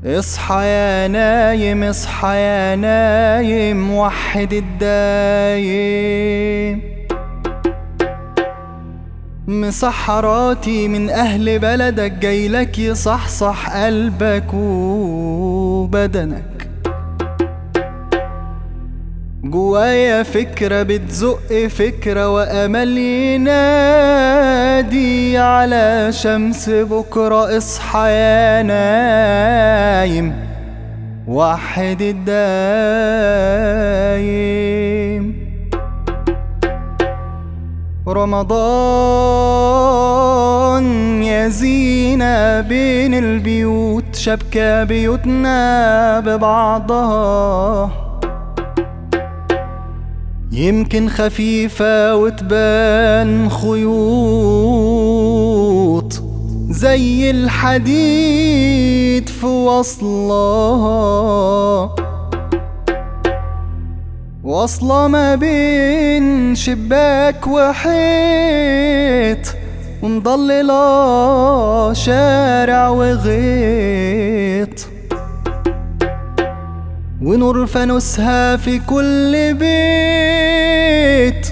اصحى يا نايم اصحى يا نايم وحد الدايم مسحراتي من أهل بلدك جايلك يصحصح قلبك وبدنك جوايا فكرة بتزق فكرة وأمل ينادي على شمس بكرة اصحى يا نايم وحد الدايم رمضان يا زينة بين البيوت شبكة بيوتنا ببعضها يمكن خفيفة وتبان خيوط زي الحديد في وصلها واصلة ما بين شباك وحيط ومضللة شارع وغيط ونور فانوسها في كل بيت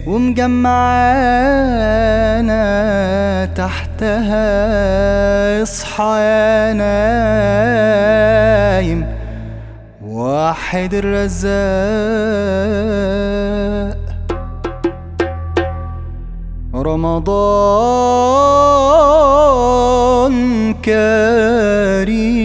ومجمعانا تحتها اصحى يا نايم واحد الرزاق رمضان كريم